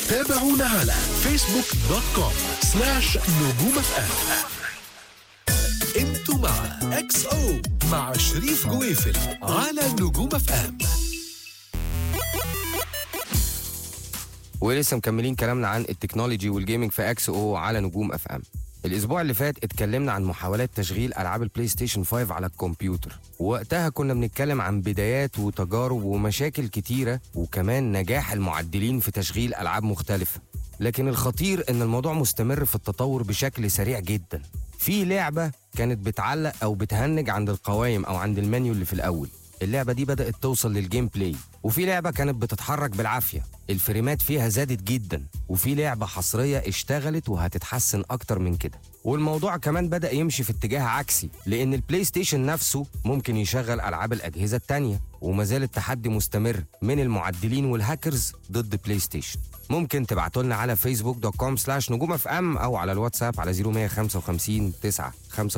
تابعونا على فيسبوك دوت كوم سلاش نجوم اف ام انتوا مع اكس او مع شريف جويفل على نجوم اف ام ولسه مكملين كلامنا عن التكنولوجي والجيمنج في اكس او على نجوم اف ام الاسبوع اللي فات اتكلمنا عن محاولات تشغيل العاب البلاي ستيشن 5 على الكمبيوتر وقتها كنا بنتكلم عن بدايات وتجارب ومشاكل كتيره وكمان نجاح المعدلين في تشغيل العاب مختلفه لكن الخطير ان الموضوع مستمر في التطور بشكل سريع جدا في لعبه كانت بتعلق او بتهنج عند القوائم او عند المنيو اللي في الاول اللعبه دي بدات توصل للجيم بلاي وفي لعبه كانت بتتحرك بالعافيه الفريمات فيها زادت جدا وفي لعبه حصريه اشتغلت وهتتحسن اكتر من كده والموضوع كمان بدا يمشي في اتجاه عكسي لان البلاي ستيشن نفسه ممكن يشغل العاب الاجهزه التانيه وما زال التحدي مستمر من المعدلين والهاكرز ضد بلاي ستيشن ممكن تبعتوا لنا على فيسبوك دوت كوم سلاش نجوم اف ام او على الواتساب على 0155 9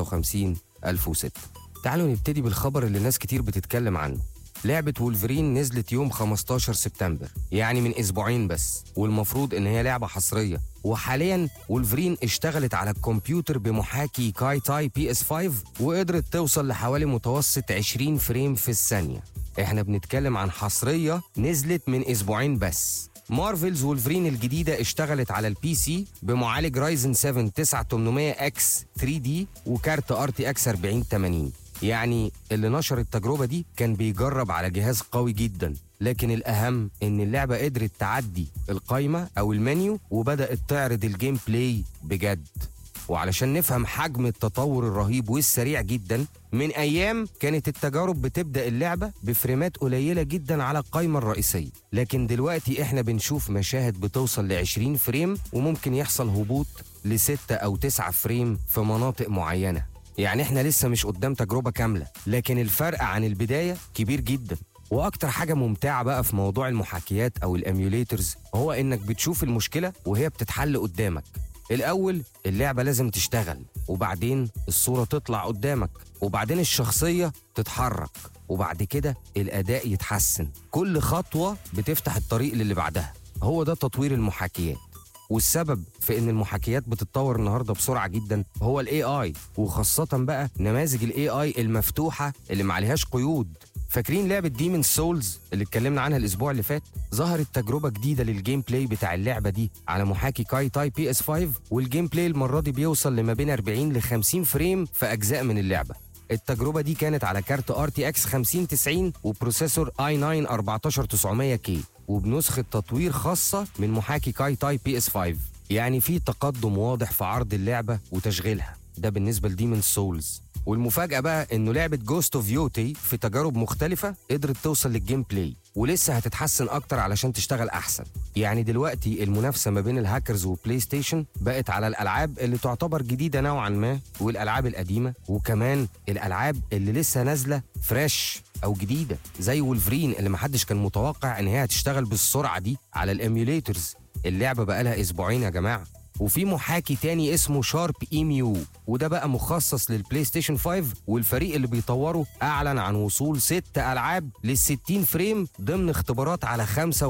55 1006 تعالوا نبتدي بالخبر اللي ناس كتير بتتكلم عنه لعبة وولفرين نزلت يوم 15 سبتمبر يعني من اسبوعين بس والمفروض ان هي لعبة حصرية وحاليا وولفرين اشتغلت على الكمبيوتر بمحاكي كاي تاي بي اس 5 وقدرت توصل لحوالي متوسط 20 فريم في الثانية احنا بنتكلم عن حصرية نزلت من اسبوعين بس مارفلز وولفرين الجديدة اشتغلت على البي سي بمعالج رايزن 7 9800 اكس 3 دي وكارت ار تي اكس 4080 يعني اللي نشر التجربة دي كان بيجرب على جهاز قوي جدا لكن الأهم إن اللعبة قدرت تعدي القايمة أو المنيو وبدأت تعرض الجيم بلاي بجد وعلشان نفهم حجم التطور الرهيب والسريع جدا من أيام كانت التجارب بتبدأ اللعبة بفريمات قليلة جدا على القايمة الرئيسية لكن دلوقتي إحنا بنشوف مشاهد بتوصل ل 20 فريم وممكن يحصل هبوط لستة أو تسعة فريم في مناطق معينة يعني احنا لسه مش قدام تجربة كاملة لكن الفرق عن البداية كبير جدا واكتر حاجة ممتعة بقى في موضوع المحاكيات او الاميوليترز هو انك بتشوف المشكلة وهي بتتحل قدامك الاول اللعبة لازم تشتغل وبعدين الصورة تطلع قدامك وبعدين الشخصية تتحرك وبعد كده الاداء يتحسن كل خطوة بتفتح الطريق للي بعدها هو ده تطوير المحاكيات والسبب في ان المحاكيات بتتطور النهارده بسرعه جدا هو الاي اي وخاصه بقى نماذج الاي اي المفتوحه اللي ما عليهاش قيود فاكرين لعبه ديمن سولز اللي اتكلمنا عنها الاسبوع اللي فات ظهرت تجربه جديده للجيم بلاي بتاع اللعبه دي على محاكي كاي تاي بي اس 5 والجيم بلاي المره دي بيوصل لما بين 40 ل 50 فريم في اجزاء من اللعبه التجربه دي كانت على كارت ار تي اكس 5090 وبروسيسور اي 9 14900 كي وبنسخة تطوير خاصة من محاكي كاي تاي بي اس 5 يعني في تقدم واضح في عرض اللعبة وتشغيلها ده بالنسبة لديمن سولز والمفاجأة بقى إنه لعبة جوست اوف يوتي في تجارب مختلفة قدرت توصل للجيم بلاي ولسه هتتحسن أكتر علشان تشتغل أحسن يعني دلوقتي المنافسة ما بين الهاكرز وبلاي ستيشن بقت على الألعاب اللي تعتبر جديدة نوعا ما والألعاب القديمة وكمان الألعاب اللي لسه نازلة فريش او جديده زي وولفرين اللي محدش كان متوقع ان هي هتشتغل بالسرعه دي على الاميوليترز اللعبه بقالها اسبوعين يا جماعه وفي محاكي تاني اسمه شارب ايميو وده بقى مخصص للبلاي ستيشن 5 والفريق اللي بيطوره اعلن عن وصول ست العاب لل 60 فريم ضمن اختبارات على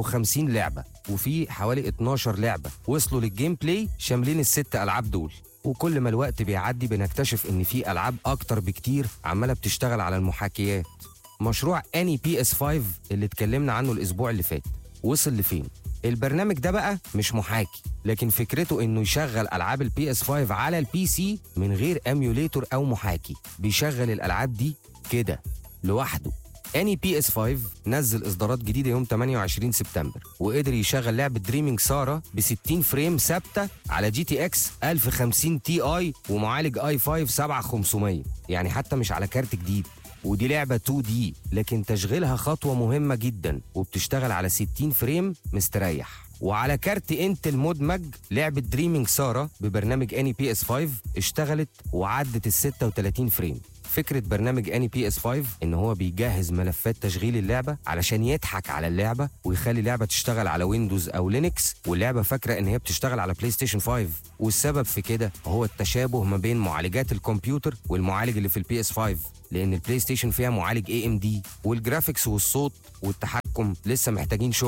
55 لعبه وفي حوالي 12 لعبه وصلوا للجيم بلاي شاملين الست العاب دول وكل ما الوقت بيعدي بنكتشف ان في العاب اكتر بكتير عماله بتشتغل على المحاكيات مشروع اني بي اس 5 اللي اتكلمنا عنه الاسبوع اللي فات وصل لفين البرنامج ده بقى مش محاكي لكن فكرته انه يشغل العاب البي اس 5 على البي سي من غير اميوليتور او محاكي بيشغل الالعاب دي كده لوحده اني بي اس 5 نزل اصدارات جديده يوم 28 سبتمبر وقدر يشغل لعبه دريمينج سارا ب 60 فريم ثابته على جي تي اكس 1050 تي اي ومعالج اي 5 7500 يعني حتى مش على كارت جديد ودي لعبة 2 دي لكن تشغيلها خطوة مهمة جدا وبتشتغل على 60 فريم مستريح وعلى كارت انتل مدمج لعبة دريمينج سارا ببرنامج اني بي اس 5 اشتغلت وعدت ال 36 فريم فكرة برنامج اني بي اس 5 ان هو بيجهز ملفات تشغيل اللعبة علشان يضحك على اللعبة ويخلي اللعبة تشتغل على ويندوز او لينكس واللعبة فاكرة ان هي بتشتغل على بلاي ستيشن 5 والسبب في كده هو التشابه ما بين معالجات الكمبيوتر والمعالج اللي في البي اس 5 لان البلاي ستيشن فيها معالج اي ام دي والجرافيكس والصوت والتحكم لسه محتاجين شغل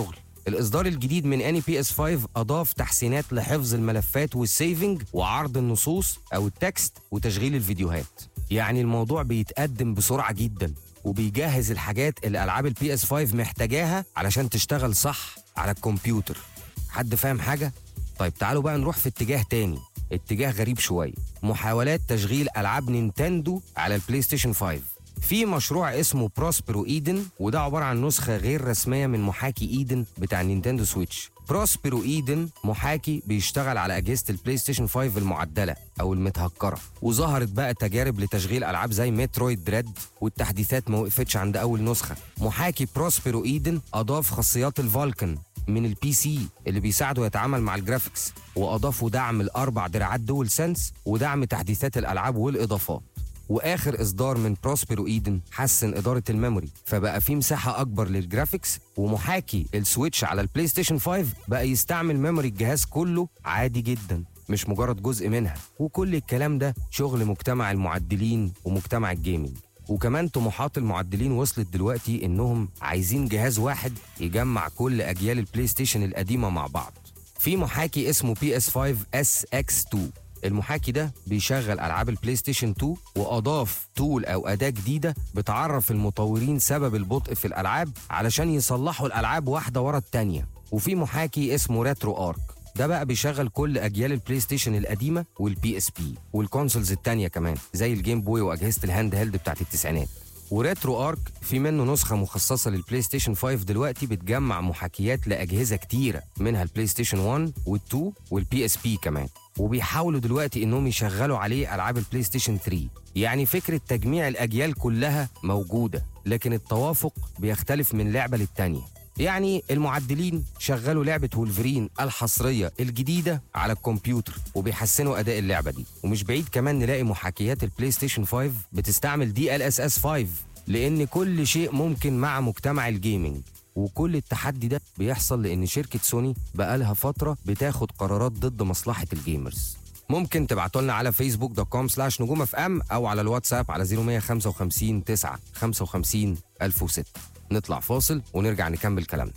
الاصدار الجديد من اني بي اس 5 اضاف تحسينات لحفظ الملفات والسيفنج وعرض النصوص او التكست وتشغيل الفيديوهات يعني الموضوع بيتقدم بسرعه جدا وبيجهز الحاجات اللي العاب البي اس 5 محتاجاها علشان تشتغل صح على الكمبيوتر حد فاهم حاجه طيب تعالوا بقى نروح في اتجاه تاني اتجاه غريب شويه محاولات تشغيل العاب نينتندو على البلاي ستيشن 5 في مشروع اسمه بروسبرو ايدن وده عباره عن نسخه غير رسميه من محاكي ايدن بتاع نينتندو سويتش بروسبرو ايدن محاكي بيشتغل على اجهزه البلاي ستيشن 5 المعدله او المتهكره وظهرت بقى تجارب لتشغيل العاب زي مترويد دريد والتحديثات ما وقفتش عند اول نسخه محاكي بروسبرو ايدن اضاف خاصيات الفالكن من البي سي اللي بيساعده يتعامل مع الجرافيكس واضافوا دعم الاربع دراعات دول سنس ودعم تحديثات الالعاب والاضافات واخر اصدار من بروسبرو ايدن حسن اداره الميموري فبقى في مساحه اكبر للجرافيكس ومحاكي السويتش على البلاي ستيشن 5 بقى يستعمل ميموري الجهاز كله عادي جدا مش مجرد جزء منها وكل الكلام ده شغل مجتمع المعدلين ومجتمع الجيمنج وكمان طموحات المعدلين وصلت دلوقتي انهم عايزين جهاز واحد يجمع كل اجيال البلاي ستيشن القديمه مع بعض في محاكي اسمه بي اس 5 اس اكس 2 المحاكي ده بيشغل العاب البلاي ستيشن 2 واضاف تول او اداه جديده بتعرف المطورين سبب البطء في الالعاب علشان يصلحوا الالعاب واحده ورا التانيه وفي محاكي اسمه ريترو ارك ده بقى بيشغل كل اجيال البلاي ستيشن القديمه والبي اس بي والكونسولز التانيه كمان زي الجيم بوي واجهزه الهاند هيلد بتاعت التسعينات وريترو ارك في منه نسخه مخصصه للبلاي ستيشن 5 دلوقتي بتجمع محاكيات لاجهزه كتيره منها البلاي ستيشن 1 وال2 والبي اس بي كمان وبيحاولوا دلوقتي انهم يشغلوا عليه العاب البلاي ستيشن 3 يعني فكره تجميع الاجيال كلها موجوده لكن التوافق بيختلف من لعبه للتانيه يعني المعدلين شغلوا لعبة وولفرين الحصرية الجديدة على الكمبيوتر وبيحسنوا أداء اللعبة دي ومش بعيد كمان نلاقي محاكيات البلاي ستيشن 5 بتستعمل دي ال اس اس 5 لأن كل شيء ممكن مع مجتمع الجيمنج وكل التحدي ده بيحصل لأن شركة سوني بقالها فترة بتاخد قرارات ضد مصلحة الجيمرز ممكن تبعتوا لنا على فيسبوك دوت كوم سلاش نجوم اف ام او على الواتساب على 0155 9 55 1006 نطلع فاصل ونرجع نكمل كلامنا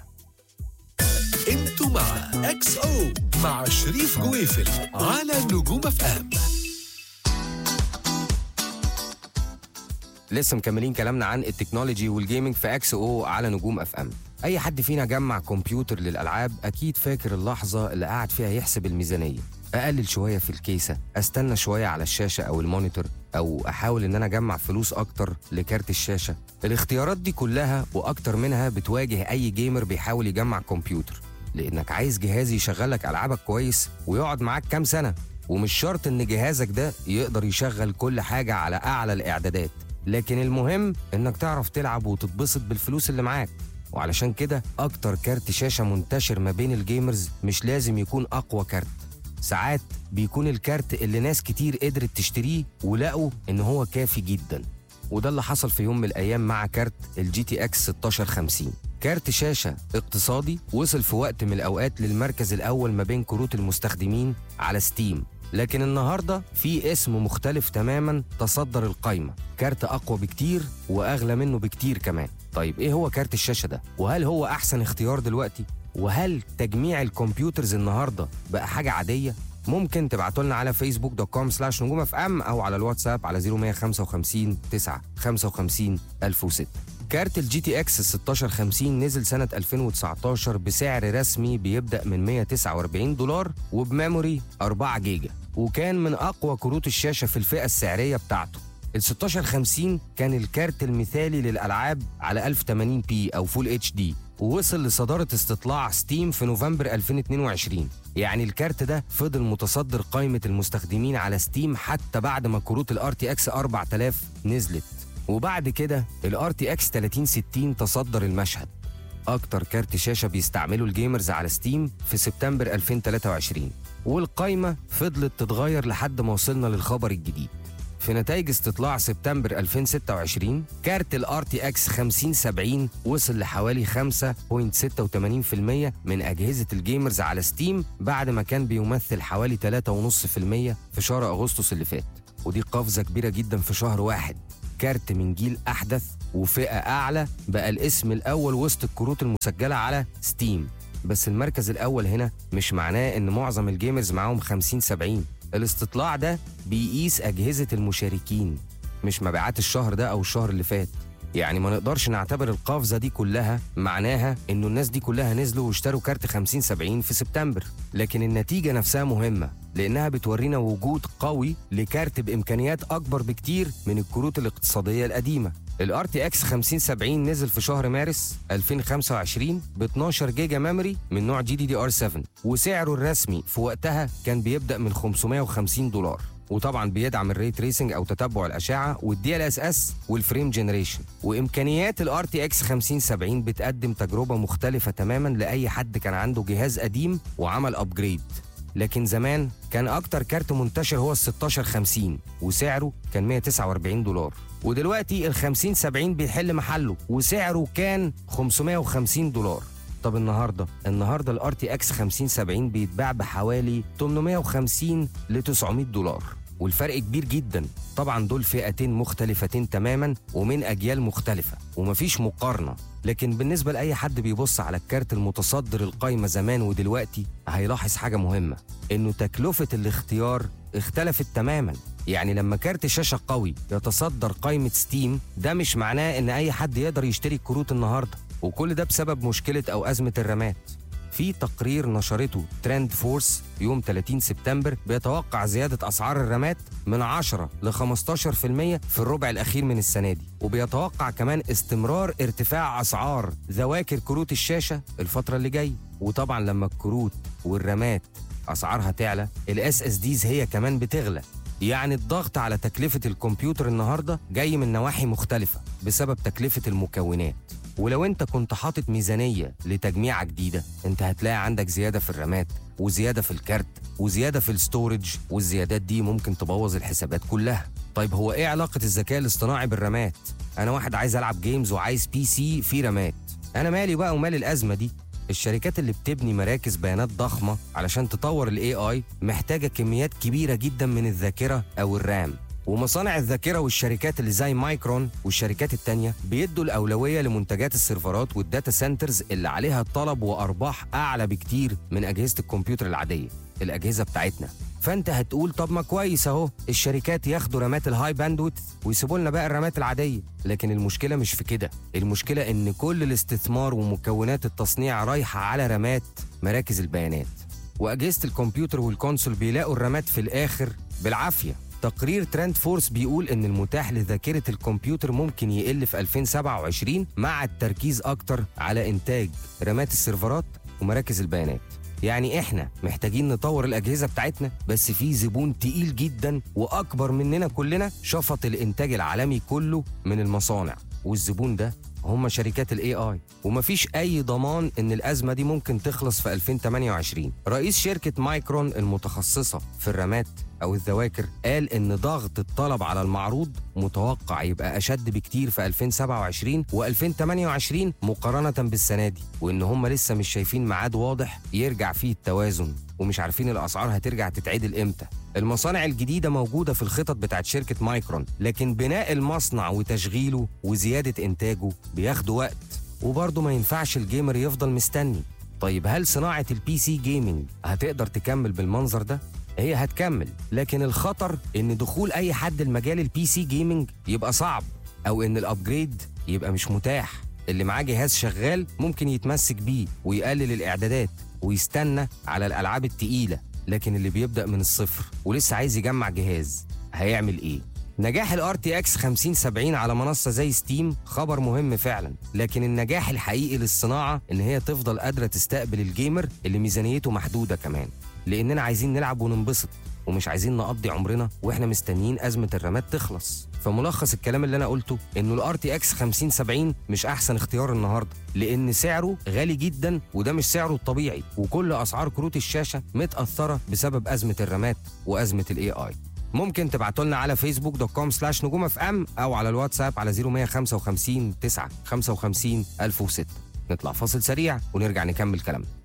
انتوا مع اكس او مع شريف جويفل على نجوم اف ام لسه مكملين كلامنا عن التكنولوجي والجيمنج في اكس او على نجوم اف ام اي حد فينا جمع كمبيوتر للالعاب اكيد فاكر اللحظه اللي قاعد فيها يحسب الميزانيه اقلل شويه في الكيسه استنى شويه على الشاشه او المونيتور او احاول ان انا اجمع فلوس اكتر لكارت الشاشه الاختيارات دي كلها واكتر منها بتواجه اي جيمر بيحاول يجمع كمبيوتر لانك عايز جهاز يشغلك العابك كويس ويقعد معاك كام سنه ومش شرط ان جهازك ده يقدر يشغل كل حاجه على اعلى الاعدادات لكن المهم انك تعرف تلعب وتتبسط بالفلوس اللي معاك وعلشان كده اكتر كارت شاشه منتشر ما بين الجيمرز مش لازم يكون اقوى كارت ساعات بيكون الكارت اللي ناس كتير قدرت تشتريه ولقوا ان هو كافي جدا وده اللي حصل في يوم من الايام مع كارت الجي تي اكس 1650 كارت شاشه اقتصادي وصل في وقت من الاوقات للمركز الاول ما بين كروت المستخدمين على ستيم لكن النهارده في اسم مختلف تماما تصدر القايمه كارت اقوى بكتير واغلى منه بكتير كمان طيب ايه هو كارت الشاشه ده وهل هو احسن اختيار دلوقتي وهل تجميع الكمبيوترز النهارده بقى حاجه عاديه ممكن تبعتوا لنا على فيسبوك دوت كوم سلاش نجوم اف ام او على الواتساب على 0155 9 55 1006 كارت الجي تي اكس 1650 نزل سنة 2019 بسعر رسمي بيبدأ من 149 دولار وبميموري 4 جيجا وكان من أقوى كروت الشاشة في الفئة السعرية بتاعته ال 1650 كان الكارت المثالي للألعاب على 1080 بي أو فول اتش دي ووصل لصدارة استطلاع ستيم في نوفمبر 2022 يعني الكارت ده فضل متصدر قائمة المستخدمين على ستيم حتى بعد ما كروت الار تي اكس 4000 نزلت وبعد كده الار تي اكس 3060 تصدر المشهد اكتر كارت شاشه بيستعمله الجيمرز على ستيم في سبتمبر 2023 والقايمه فضلت تتغير لحد ما وصلنا للخبر الجديد في نتائج استطلاع سبتمبر 2026 كارت الار تي اكس 5070 وصل لحوالي 5.86% من اجهزه الجيمرز على ستيم بعد ما كان بيمثل حوالي 3.5% في شهر اغسطس اللي فات ودي قفزه كبيره جدا في شهر واحد كارت من جيل احدث وفئه اعلى بقى الاسم الاول وسط الكروت المسجله على ستيم بس المركز الاول هنا مش معناه ان معظم الجيمرز معاهم 50 70 الاستطلاع ده بيقيس اجهزه المشاركين مش مبيعات الشهر ده او الشهر اللي فات يعني ما نقدرش نعتبر القفزه دي كلها معناها انه الناس دي كلها نزلوا واشتروا كارت 50 70 في سبتمبر لكن النتيجه نفسها مهمه لانها بتورينا وجود قوي لكارت بامكانيات اكبر بكتير من الكروت الاقتصاديه القديمه الار تي اكس 5070 نزل في شهر مارس 2025 ب 12 جيجا ميموري من نوع جي دي دي ار 7 وسعره الرسمي في وقتها كان بيبدا من 550 دولار وطبعا بيدعم الري تريسنج او تتبع الاشعه والدي ال اس اس والفريم جنريشن وامكانيات الار تي اكس 5070 بتقدم تجربه مختلفه تماما لاي حد كان عنده جهاز قديم وعمل ابجريد لكن زمان كان اكتر كارت منتشر هو ال 1650 وسعره كان 149 دولار ودلوقتي ال 5070 بيحل محله وسعره كان 550 دولار طب النهارده النهارده الار تي اكس 5070 بيتباع بحوالي 850 ل 900 دولار والفرق كبير جدا طبعا دول فئتين مختلفتين تماما ومن اجيال مختلفه ومفيش مقارنه لكن بالنسبه لاي حد بيبص على الكارت المتصدر القايمه زمان ودلوقتي هيلاحظ حاجه مهمه انه تكلفه الاختيار اختلفت تماما يعني لما كارت شاشه قوي يتصدر قائمه ستيم ده مش معناه ان اي حد يقدر يشتري الكروت النهارده وكل ده بسبب مشكله او ازمه الرامات في تقرير نشرته ترند فورس يوم 30 سبتمبر بيتوقع زيادة أسعار الرامات من 10 ل 15% في الربع الأخير من السنة دي وبيتوقع كمان استمرار ارتفاع أسعار ذواكر كروت الشاشة الفترة اللي جاية وطبعا لما الكروت والرامات أسعارها تعلى الاس اس ديز هي كمان بتغلى يعني الضغط على تكلفة الكمبيوتر النهاردة جاي من نواحي مختلفة بسبب تكلفة المكونات ولو انت كنت حاطط ميزانية لتجميعة جديدة انت هتلاقي عندك زيادة في الرامات وزيادة في الكارت وزيادة في الستورج والزيادات دي ممكن تبوظ الحسابات كلها طيب هو ايه علاقة الذكاء الاصطناعي بالرامات؟ انا واحد عايز العب جيمز وعايز بي سي فيه رامات انا مالي بقى ومال الازمة دي الشركات اللي بتبني مراكز بيانات ضخمة علشان تطور الاي اي محتاجة كميات كبيرة جدا من الذاكرة او الرام ومصانع الذاكرة والشركات اللي زي مايكرون والشركات التانية بيدوا الأولوية لمنتجات السيرفرات والداتا سنترز اللي عليها طلب وأرباح أعلى بكتير من أجهزة الكمبيوتر العادية الأجهزة بتاعتنا فانت هتقول طب ما كويس اهو الشركات ياخدوا رامات الهاي باندويث ويسيبوا لنا بقى الرامات العاديه لكن المشكله مش في كده المشكله ان كل الاستثمار ومكونات التصنيع رايحه على رامات مراكز البيانات واجهزه الكمبيوتر والكونسول بيلاقوا الرامات في الاخر بالعافيه تقرير ترند فورس بيقول ان المتاح لذاكره الكمبيوتر ممكن يقل في 2027 مع التركيز اكتر على انتاج رامات السيرفرات ومراكز البيانات يعني احنا محتاجين نطور الاجهزه بتاعتنا بس في زبون تقيل جدا واكبر مننا كلنا شفط الانتاج العالمي كله من المصانع والزبون ده هم شركات الاي اي ومفيش اي ضمان ان الازمه دي ممكن تخلص في 2028 رئيس شركه مايكرون المتخصصه في الرامات او الذواكر قال ان ضغط الطلب على المعروض متوقع يبقى اشد بكتير في 2027 و2028 مقارنه بالسنه دي وان هم لسه مش شايفين ميعاد واضح يرجع فيه التوازن ومش عارفين الاسعار هترجع تتعدل امتى المصانع الجديده موجوده في الخطط بتاعت شركه مايكرون لكن بناء المصنع وتشغيله وزياده انتاجه بياخدوا وقت وبرضه ما ينفعش الجيمر يفضل مستني طيب هل صناعه البي سي جيمنج هتقدر تكمل بالمنظر ده هي هتكمل لكن الخطر ان دخول اي حد المجال البي سي جيمنج يبقى صعب او ان الابجريد يبقى مش متاح اللي معاه جهاز شغال ممكن يتمسك بيه ويقلل الاعدادات ويستنى على الالعاب التقيله لكن اللي بيبدا من الصفر ولسه عايز يجمع جهاز هيعمل ايه نجاح الار تي اكس 5070 على منصه زي ستيم خبر مهم فعلا لكن النجاح الحقيقي للصناعه ان هي تفضل قادره تستقبل الجيمر اللي ميزانيته محدوده كمان لاننا عايزين نلعب وننبسط ومش عايزين نقضي عمرنا واحنا مستنيين ازمه الرامات تخلص فملخص الكلام اللي انا قلته انه الار تي اكس 5070 مش احسن اختيار النهارده لان سعره غالي جدا وده مش سعره الطبيعي وكل اسعار كروت الشاشه متاثره بسبب ازمه الرامات وازمه الاي اي ممكن تبعتوا لنا على فيسبوك دوت كوم سلاش نجوم اف ام او على الواتساب على 0155 9 55 1006 نطلع فاصل سريع ونرجع نكمل كلامنا